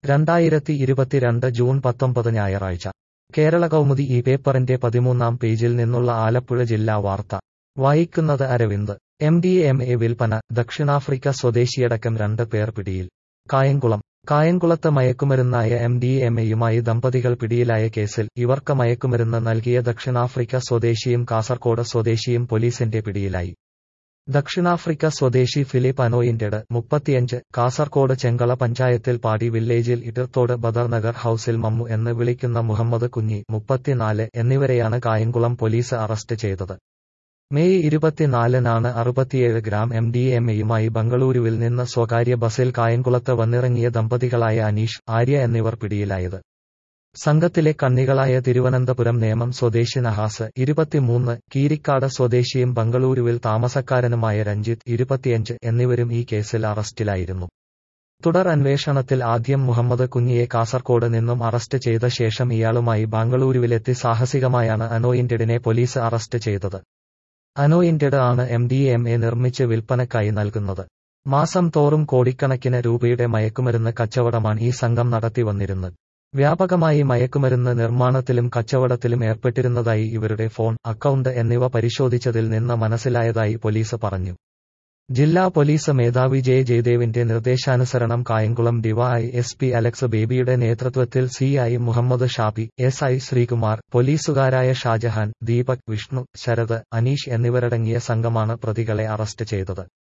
രണ്ടായിരത്തി ഇരുപത്തിരണ്ട് ജൂൺ പത്തൊമ്പത് ഞായറാഴ്ച കേരള കൗമുദി ഈ പേപ്പറിന്റെ പതിമൂന്നാം പേജിൽ നിന്നുള്ള ആലപ്പുഴ ജില്ലാ വാർത്ത വായിക്കുന്നത് Aravind M D M A വിൽപ്പന ദക്ഷിണാഫ്രിക്ക സ്വദേശിയടക്കം രണ്ട് പേർ പിടിയിൽ കായംകുളം കായംകുളത്ത് മയക്കുമരുന്നായ എം ഡി എം എയുമായി ദമ്പതികൾ പിടിയിലായ കേസിൽ ഇവർക്ക് മയക്കുമരുന്ന് നൽകിയ ദക്ഷിണാഫ്രിക്ക സ്വദേശിയും കാസർകോട് സ്വദേശിയും പോലീസിന്റെ പിടിയിലായി ദക്ഷിണാഫ്രിക്ക സ്വദേശി ഫിലിപ്പ് അനോയിന്റെഡ് മുപ്പത്തിയഞ്ച് കാസർകോട് ചെങ്കള പഞ്ചായത്തിൽ പാടി വില്ലേജിൽ ഇടത്തോട് ബദർനഗർ ഹൌസിൽ മമ്മു എന്ന് വിളിക്കുന്ന മുഹമ്മദ് കുഞ്ഞി മുപ്പത്തിനാല് എന്നിവരെയാണ് കായംകുളം പോലീസ് അറസ്റ്റ് ചെയ്തത് മെയ് ഇരുപത്തിനാലിനാണ് അറുപത്തിയേഴ് ഗ്രാം എം ഡി എം എയുമായി ബംഗളൂരുവിൽ നിന്ന് സ്വകാര്യ ബസിൽ കായംകുളത്ത് വന്നിറങ്ങിയ ദമ്പതികളായ അനീഷ് ആര്യ എന്നിവർ പിടിയിലായത് സംഘത്തിലെ കണ്ണികളായ തിരുവനന്തപുരം നേമം സ്വദേശി നഹാസ് ഇരുപത്തിമൂന്ന് കീരിക്കാട് സ്വദേശിയും ബംഗളൂരുവിൽ താമസക്കാരനുമായ രഞ്ജിത്ത് ഇരുപത്തിയഞ്ച് എന്നിവരും ഈ കേസിൽ അറസ്റ്റിലായിരുന്നു തുടർ അന്വേഷണത്തിൽ ആദ്യം മുഹമ്മദ് കുഞ്ഞിയെ കാസർകോട് നിന്നും അറസ്റ്റ് ചെയ്ത ശേഷം ഇയാളുമായി ബാംഗ്ലൂരുവിലെത്തി സാഹസികമായാണ് അനോയിന്റഡിനെ പോലീസ് അറസ്റ്റ് ചെയ്തത് അനോയിന്റഡ് ആണ് എം ഡി എം എ നിർമ്മിച്ച് വിൽപ്പനക്കായി നൽകുന്നത് മാസം തോറും കോടിക്കണക്കിന് രൂപയുടെ മയക്കുമരുന്ന് കച്ചവടമാണ് ഈ സംഘം നടത്തി വന്നിരുന്നത് വ്യാപകമായി മയക്കുമരുന്ന് നിർമ്മാണത്തിലും കച്ചവടത്തിലും ഏർപ്പെട്ടിരുന്നതായി ഇവരുടെ ഫോൺ അക്കൗണ്ട് എന്നിവ പരിശോധിച്ചതിൽ നിന്ന് മനസ്സിലായതായി പോലീസ് പറഞ്ഞു ജില്ലാ പോലീസ് മേധാവി ജെ ജയദേവിന്റെ നിർദ്ദേശാനുസരണം Kayamkulam DY S P Alex ബേബിയുടെ നേതൃത്വത്തിൽ C I Muhammad Shabi S I Sreekumar പോലീസുകാരായ ഷാജഹാൻ ദീപക് വിഷ്ണു ശരത് അനീഷ് എന്നിവരടങ്ങിയ സംഘമാണ് പ്രതികളെ അറസ്റ്റ് ചെയ്തത്